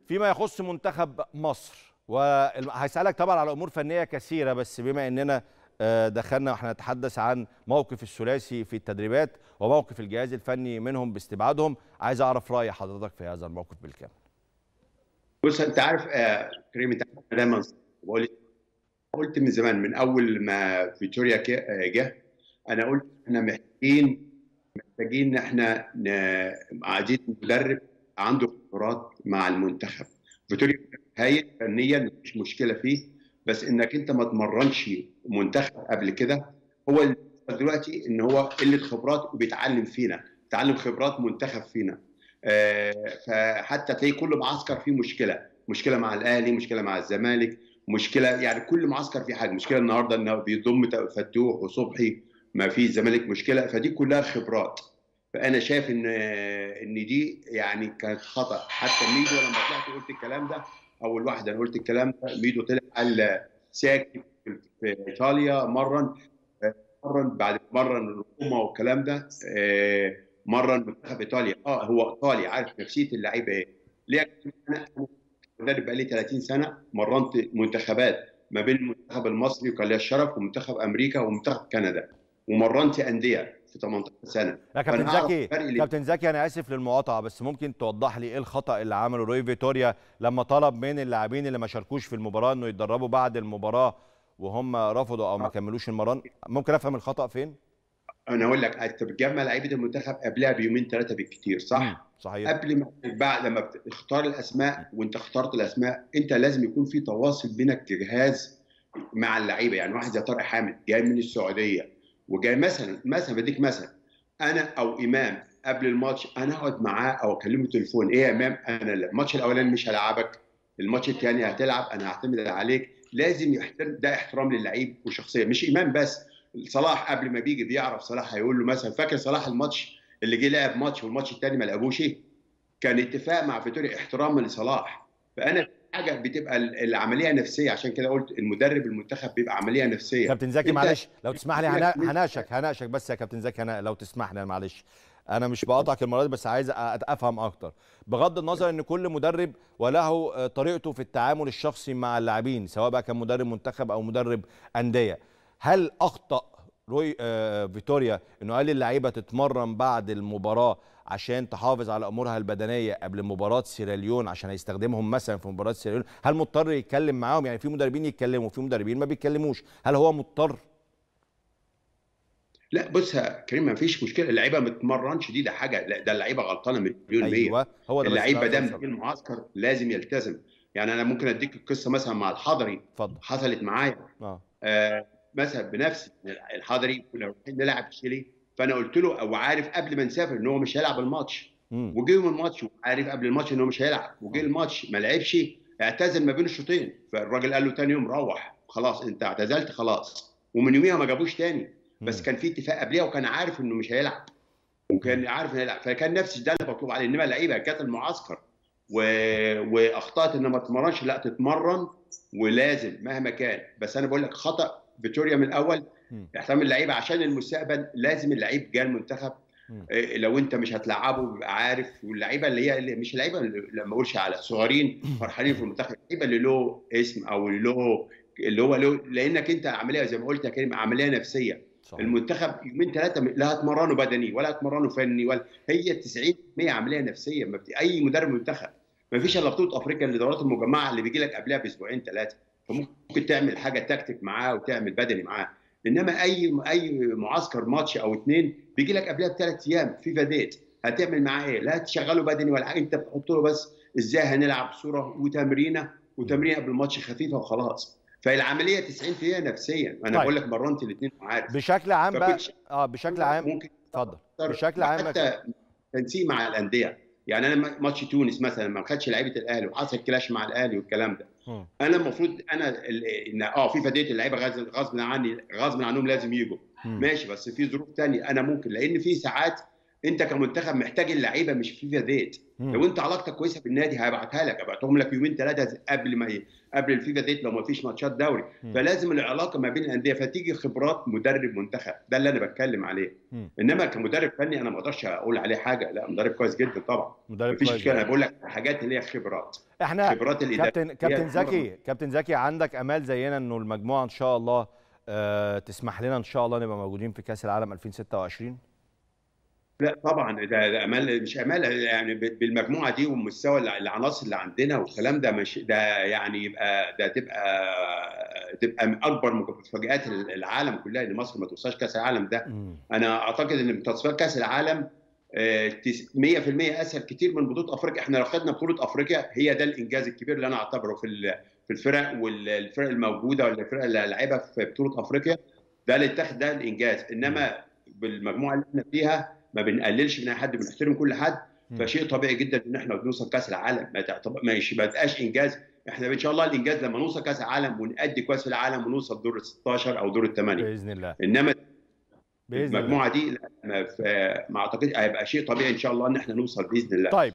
فيما يخص منتخب مصر وهسألك طبعا على أمور فنية كثيرة بس بما أننا آه، دخلنا واحنا نتحدث عن موقف الثلاثي في التدريبات وموقف الجهاز الفني منهم باستبعادهم عايز أعرف رأي حضرتك في هذا الموقف بالكامل بص انت عارف آه كريم انت عارف أنا دايما بقول قلت من زمان من اول ما فيتوريا ك- آه، جه انا قلت احنا محتاجين محتاجين ان احنا ن- عايزين مدرب عنده خبرات مع المنتخب فيتوريا هايل فنيا مفيش مشكله فيه بس انك انت ما تمرنش منتخب قبل كده هو اللي دلوقتي ان هو قله خبرات وبيتعلم فينا تعلم خبرات منتخب فينا آه، فحتى تلاقي كل معسكر فيه مشكله مشكله مع الاهلي مشكله مع الزمالك مشكله يعني كل معسكر فيه حاجه مشكله النهارده انه بيضم فتوح وصبحي ما في الزمالك مشكله فدي كلها خبرات فانا شايف ان ان دي يعني كانت خطا حتى ميدو لما طلعت قلت الكلام ده اول واحد انا قلت الكلام ده ميدو طلع قال ساكي في ايطاليا مرن مرن بعد مرن روما والكلام ده آه، مرن منتخب ايطاليا اه هو ايطالي عارف نفسيه اللعيبه ايه ليه انا أنا مدرب بقالي 30 سنه مرنت منتخبات ما بين المنتخب المصري وكان ليا الشرف ومنتخب امريكا ومنتخب كندا ومرنت انديه في 18 سنه لا كابتن فأنا أعرف زكي الفرق اللي- كابتن زكي انا اسف للمقاطعه بس ممكن توضح لي ايه الخطا اللي عمله روي فيتوريا لما طلب من اللاعبين اللي ما شاركوش في المباراه انه يتدربوا بعد المباراه وهم رفضوا او ما كملوش المران ممكن افهم الخطا فين انا اقول لك انت بتجمع لعيبه المنتخب قبلها بيومين ثلاثه بالكثير صح؟ مم، صحيح قبل ما بعد لما بتختار الاسماء وانت اخترت الاسماء انت لازم يكون في تواصل بينك كجهاز مع اللعيبه يعني واحد زي طارق حامد جاي من السعوديه وجاي مثلا مثلا بديك مثلا انا او امام قبل الماتش انا اقعد معاه او اكلمه تليفون ايه يا امام انا الماتش الاولاني مش هلعبك الماتش الثاني هتلعب انا هعتمد عليك لازم يحترم ده احترام للعيب وشخصيه مش امام بس صلاح قبل ما بيجي بيعرف صلاح هيقول له مثلا فاكر صلاح الماتش اللي جه لعب ماتش والماتش الثاني ما لعبوش كان اتفاق مع فيتوريا احتراما لصلاح فانا حاجه بتبقى ال- العمليه نفسيه عشان كده قلت المدرب المنتخب بيبقى عمليه نفسيه كابتن زكي أنت- معلش لو تسمح لي لك هنا- ليه؟ هناشك هناشك بس يا كابتن زكي هنا لو تسمح لي معلش انا مش بقاطعك المره دي بس عايز أ- افهم اكتر بغض النظر ان كل مدرب وله آه، طريقته في التعامل الشخصي مع اللاعبين سواء بقى كان مدرب منتخب او مدرب انديه هل اخطا روي آه، فيتوريا انه قال للعيبه تتمرن بعد المباراه عشان تحافظ على امورها البدنيه قبل مباراه سيراليون عشان هيستخدمهم مثلا في مباراه سيراليون هل مضطر يتكلم معاهم يعني في مدربين يتكلموا وفي مدربين ما بيتكلموش هل هو مضطر لا بص يا كريم ما فيش مشكله اللعيبه ما تتمرنش دي ده حاجه لا ده اللعيبه غلطانه مليون مية ايوه هو ده بس اللعيب اللي ما عايز دام أوصل. في المعسكر لازم يلتزم يعني انا ممكن اديك القصه مثلا مع الحضري اتفضل حصلت معايا اه آه مثلا بنفسي الحضري كنا رايحين نلعب تشيلي فانا قلت له او عارف قبل ما نسافر ان هو مش هيلعب الماتش مم. وجه يوم الماتش وعارف قبل الماتش ان هو مش هيلعب وجه الماتش ما لعبش اعتزل ما بين الشوطين فالراجل قال له تاني يوم روح خلاص انت اعتزلت خلاص ومن يوميها ما جابوش تاني بس مم. كان في اتفاق قبلها وكان عارف انه مش هيلعب وكان عارف انه هيلعب فكان نفس ده اللي مطلوب عليه انما اللعيبه جت المعسكر و... واخطات ان ما تتمرنش لا تتمرن ولازم مهما كان بس انا بقول لك خطا فيتوريا من الاول مم. احترام اللعيبه عشان المستقبل لازم اللعيب جاي المنتخب مم. إيه، لو انت مش هتلعبه بيبقى عارف واللعيبه اللي هي اللي مش اللعيبه اللي لما اقولش على صغيرين فرحانين في المنتخب اللعيبه اللي له اسم او اللي له اللي هو له لانك انت عمليه زي ما قلت يا كريم عمليه نفسيه صحيح. المنتخب يومين ثلاثه لا هتمرنوا بدني ولا هتمرنوا فني ولا هي 90% عمليه نفسيه ما بت... اي مدرب منتخب ما فيش الا بطوله افريقيا لدورات المجمعه اللي بيجي لك قبلها باسبوعين ثلاثه فممكن تعمل حاجه تكتيك معاه وتعمل بدني معاه انما اي اي معسكر ماتش او اثنين بيجي لك قبلها بثلاث ايام في فديت هتعمل معاه ايه؟ لا تشغله بدني ولا حاجه انت بتحط له بس ازاي هنلعب صوره وتمرينه وتمرينه قبل الماتش خفيفه وخلاص فالعمليه 90% نفسيا انا طيب. بقول لك مرنت الاثنين وعارف بشكل عام بقى فكنت اه بشكل عام ممكن اتفضل بشكل عام يا حتى تنسيق مع الانديه يعني انا ماتش تونس مثلا ما خدش لعيبه الاهلي وحصل كلاش مع الاهلي والكلام ده مم. انا المفروض انا ال- ان اه في فديه اللعيبه غصب غصب عني غصب عنهم لازم يجوا مم. ماشي بس في ظروف تانية انا ممكن لان في ساعات انت كمنتخب محتاج اللعيبه مش فيفا ديت مم. لو انت علاقتك كويسه بالنادي هيبعتها لك هيبعتهم لك يومين ثلاثه قبل ما ي... قبل الفيفا ديت لو ما فيش ماتشات دوري مم. فلازم العلاقه ما بين الانديه فتيجي خبرات مدرب منتخب ده اللي انا بتكلم عليه مم. انما كمدرب فني انا ما اقدرش اقول عليه حاجه لا مدرب كويس جدا طبعا مدرب مفيش كويس مشكله انا جدا. بقول لك حاجات اللي هي خبرات احنا خبرات الاداره كابتن كابتن زكي كابتن زكي عندك امال زينا انه المجموعه ان شاء الله آه تسمح لنا ان شاء الله نبقى موجودين في كاس العالم 2026 لا طبعا ده, ده امال مش امال يعني ب- بالمجموعه دي ومستوى الع- العناصر اللي عندنا والكلام ده مش ده يعني يبقى ده تبقى تبقى من اكبر مفاجات العالم كلها ان مصر ما توصلش كاس العالم ده مم. انا اعتقد ان تصفيات كاس العالم آه، تس- 100% اسهل كتير من بطوله افريقيا احنا لو خدنا بطوله افريقيا هي ده الانجاز الكبير اللي انا اعتبره في ال- في الفرق والفرق الموجوده ولا الفرق اللي لعبها في بطوله افريقيا ده اللي اتاخد ده الانجاز انما بالمجموعه اللي احنا فيها ما بنقللش من اي حد بنحترم كل حد مم. فشيء طبيعي جدا ان احنا بنوصل كاس العالم ما تعتبر ما يش- ما يبقاش انجاز احنا ان شاء الله الانجاز لما نوصل كاس العالم ونأدي كويس في العالم ونوصل دور ال 16 او دور الثمانيه باذن الله انما باذن الله المجموعه دي لا، ما, ف- ما اعتقدش هيبقى شيء طبيعي ان شاء الله ان احنا نوصل باذن الله طيب